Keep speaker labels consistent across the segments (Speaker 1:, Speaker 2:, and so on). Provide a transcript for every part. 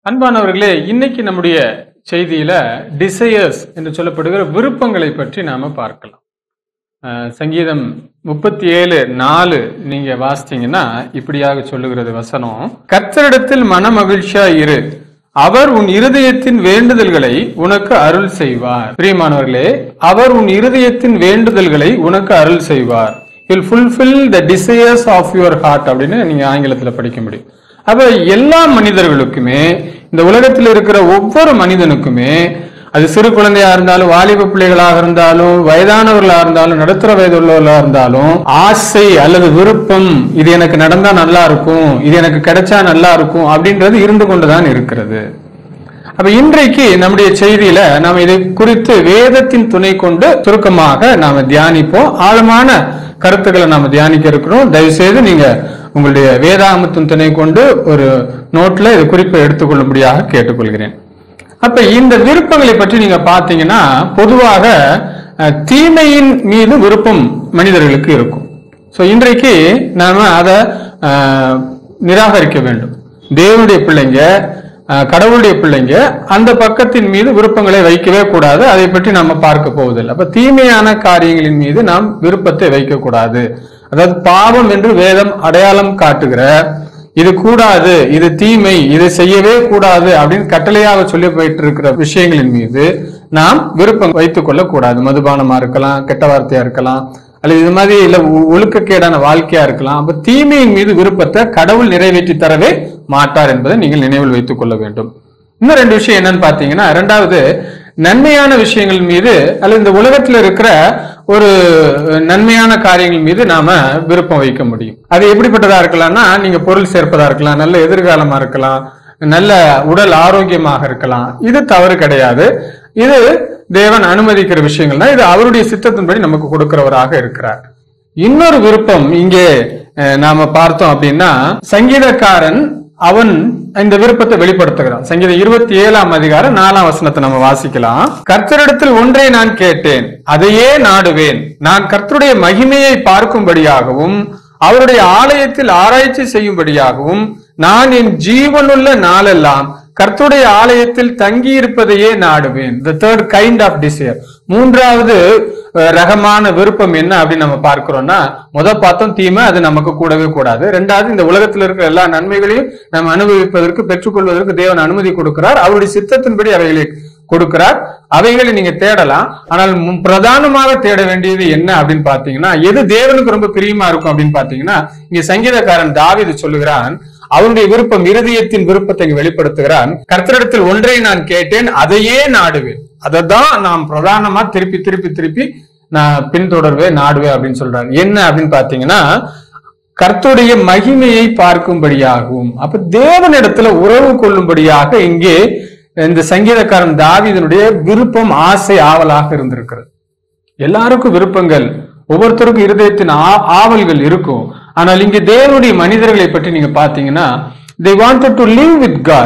Speaker 1: அன்பானவர்களே இன்னைக்கு நம்முடைய செய்தியில டிசையர்ஸ் என்று சொல்லப்படுகிற விருப்பங்களை பற்றி நாம பார்க்கலாம் அஹ், சங்கீதம் முப்பத்தி ஏழு நாலு நீங்க வாசித்தீங்கன்னா இப்படியாக சொல்லுகிறது வசனம் கர்த்தரிடத்தில் மனமகிழ்ச்சியா இரு அவர் உன் இருதயத்தின் வேண்டுதல்களை உனக்கு அருள் செய்வார் பிரியமானவர்களே அவர் உன் இருதயத்தின் வேண்டுதல்களை உனக்கு அருள் செய்வார் will fulfill the desires of your heart அப்படின்னு நீங்க ஆங்கிலத்துல படிக்க முடியும் அப்ப எல்லா மனிதர்களுக்குமே இந்த உலகத்தில் இருக்கிற ஒவ்வொரு மனிதனுக்குமே அது சிறு குழந்தையா இருந்தாலும் வாலிப பிள்ளைகளாக இருந்தாலும் வயதானவர்களா இருந்தாலும் நடுத்தர வயதுள்ளவர்களா இருந்தாலும் ஆசை அல்லது விருப்பம் இது எனக்கு நடந்தா நல்லா இருக்கும் இது எனக்கு கிடைச்சா நல்லா இருக்கும் அப்படின்றது இருந்து கொண்டுதான் இருக்கிறது அப்ப இன்றைக்கு நம்முடைய செய்தியில நாம் இதை குறித்து வேதத்தின் துணை கொண்டு சுருக்கமாக நாம தியானிப்போம் ஆழமான கருத்துக்களை நாம தியானிக்க இருக்கிறோம் தயவு செய்து நீங்க உங்களுடைய வேதாகமத்தின் துணை கொண்டு ஒரு நோட்ல இது குறிப்பை எடுத்துக்கொள்ளும்படியாக கேட்டுக்கொள்கிறேன் அப்ப இந்த விருப்பங்களை பற்றி நீங்க பாத்தீங்கன்னா பொதுவாக அஹ், தீமையின் மீது விருப்பம் மனிதர்களுக்கு இருக்கும் சோ இன்றைக்கு நாம அதை அஹ், நிராகரிக்க வேண்டும் தேவனுடைய பிள்ளைங்க அஹ், கடவுளுடைய பிள்ளைங்க அந்த பக்கத்தின் மீது விருப்பங்களை வைக்கவே கூடாது அதை பற்றி நாம பார்க்க போவதில்லை அப்ப தீமையான காரியங்களின் மீது நாம் விருப்பத்தை வைக்க கூடாது அதாவது பாவம் என்று வேதம் அடையாளம் காட்டுகிற இது கூடாது இது தீமை இதை செய்யவே கூடாது அப்படின்னு கட்டளையாக சொல்லி போயிட்டு இருக்கிற விஷயங்களின் மீது நாம் விருப்பம் வைத்துக் கொள்ள கூடாது மதுபானமா இருக்கலாம் கெட்ட வார்த்தையா இருக்கலாம் அல்லது இது மாதிரி இல்ல ஒ- ஒழுக்கக்கேடான வாழ்க்கையா இருக்கலாம் அப்ப தீமையின் மீது விருப்பத்தை கடவுள் நிறைவேற்றி தரவே மாட்டார் என்பதை நீங்கள் நினைவில் வைத்துக் கொள்ள வேண்டும் இன்னும் ரெண்டு விஷயம் என்னன்னு பாத்தீங்கன்னா ரெண்டாவது நன்மையான விஷயங்கள் மீது அல்லது இந்த உலகத்துல இருக்கிற ஒரு நன்மையான காரியங்கள் மீது நாம விருப்பம் வைக்க முடியும் அது எப்படிப்பட்டதா இருக்கலாம்னா நீங்க பொருள் சேர்ப்பதா இருக்கலாம் நல்ல எதிர்காலமா இருக்கலாம் நல்ல உடல் ஆரோக்கியமாக இருக்கலாம் இது தவறு கிடையாது இது தேவன் அனுமதிக்கிற விஷயங்கள் தான் இது அவருடைய சித்தத்தின்படி நமக்கு கொடுக்கிறவராக இருக்கிறார் இன்னொரு விருப்பம் இங்கே அஹ், நாம பார்த்தோம் அப்படின்னா சங்கீதக்காரன் அவன் இந்த விருப்பத்தை வெளிப்படுத்துகிறான் சங்கீதம் இருபத்தி ஏழாம் அதிகாரம் நாலாம் வசனத்தை நம்ம வாசிக்கலாம் கர்த்தரிடத்தில் ஒன்றை நான் கேட்டேன் அதையே நாடுவேன் நான் கர்த்தருடைய மகிமையை பார்க்கும்படியாகவும் அவருடைய ஆலயத்தில் ஆராய்ச்சி செய்யும்படியாகவும் நான் என் ஜீவனுள்ள நாளெல்லாம் கர்த்தருடைய ஆலயத்தில் தங்கி இருப்பதையே நாடுவேன் the third kind of desire மூன்றாவது அஹ், ரகமான விருப்பம் என்ன அப்படின்னு நம்ம பார்க்கிறோம்னா முத பார்த்தோம் தீமை அது நமக்கு கூடவே கூடாது ரெண்டாவது இந்த உலகத்தில் இருக்கிற எல்லா நன்மைகளையும் நம்ம அனுபவிப்பதற்கு பெற்றுக்கொள்வதற்கு தேவன் அனுமதி கொடுக்கிறார் அவருடைய சித்தத்தின்படி அவைகளை கொடுக்கிறார் அவைகளை நீங்க தேடலாம் ஆனால் மு- பிரதானமாக தேட வேண்டியது என்ன அப்படின்னு பாத்தீங்கன்னா எது தேவனுக்கு ரொம்ப பிரியமா இருக்கும் அப்படின்னு பாத்தீங்கன்னா இங்க சங்கீதக்காரன் தாவீது சொல்லுகிறான் அவனுடைய விருப்பம் இருதயத்தின் விருப்பத்தை இங்க வெளிப்படுத்துகிறான் கர்த்தரிடத்தில் ஒன்றை நான் கேட்டேன் அதையே நாடுவேன் அதை தான் நான் பிரதானமா திருப்பி திருப்பி திருப்பி நான் பின்தொடர்வே நாடுவேன் அப்படின்னு சொல்றாரு என்ன அப்படின்னு பாத்தீங்கன்னா கர்த்தருடைய மகிமையை பார்க்கும்படியாகவும் அப்ப தேவனிடத்துல உறவு கொள்ளும்படியாக இங்கே இந்த சங்கீதக்காரன் தாவீதனுடைய விருப்பம் ஆசை ஆவலாக இருந்திருக்கிறது எல்லாருக்கும் விருப்பங்கள் ஒவ்வொருத்தருக்கும் இருதயத்தின் ஆ- ஆவல்கள் இருக்கும் ஆனால் இங்க தேவனுடைய மனிதர்களை பற்றி நீங்க பாத்தீங்கன்னா they wanted to live with God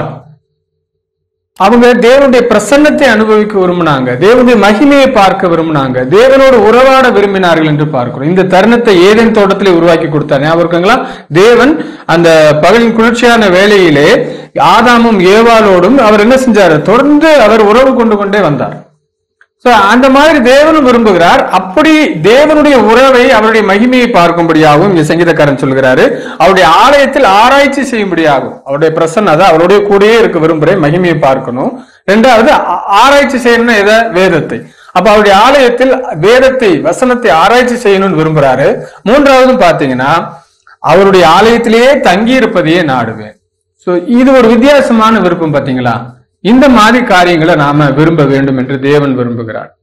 Speaker 1: அவங்க தேவனுடைய பிரசன்னத்தை அனுபவிக்க விரும்பினாங்க தேவனுடைய மகிமையை பார்க்க விரும்பினாங்க தேவனோடு உறவாட விரும்பினார்கள் என்று பார்க்கிறோம் இந்த தருணத்தை ஏதேன் தோட்டத்திலே உருவாக்கி கொடுத்தார் ஞாபகம் இருக்குங்களா தேவன் அந்த பகலின் குளிர்ச்சியான வேளையிலே ஆதாமும் ஏவாளோடும் அவர் என்ன செஞ்சாரு தொடர்ந்து அவர் உறவு கொண்டு கொண்டே வந்தார் So, அந்த மாதிரி தேவனும் விரும்புகிறார் அப்படி தேவனுடைய உறவை அவருடைய மகிமையை பார்க்கும்படியாகவும் இங்க சங்கீதக்காரன் சொல்கிறாரு அவருடைய ஆலயத்தில் ஆராய்ச்சி செய்யும்படியாகும் அவருடைய பிரசன்ன அதான் அவருடைய கூடயே இருக்க விரும்புறேன் மகிமையை பார்க்கணும் ரெண்டாவது ஆ- ஆராய்ச்சி செய்யணும்னா எதை வேதத்தை அப்ப அவருடைய ஆலயத்தில் வேதத்தை வசனத்தை ஆராய்ச்சி செய்யணும்னு விரும்புறாரு மூன்றாவது பாத்தீங்கன்னா அவருடைய ஆலயத்திலேயே தங்கி இருப்பதையே நாடுவேன் சோ இது ஒரு வித்தியாசமான விருப்பம் பாத்தீங்களா இந்த மாதிரி காரியங்களை நாம விரும்ப வேண்டும் என்று தேவன் விரும்புகிறார்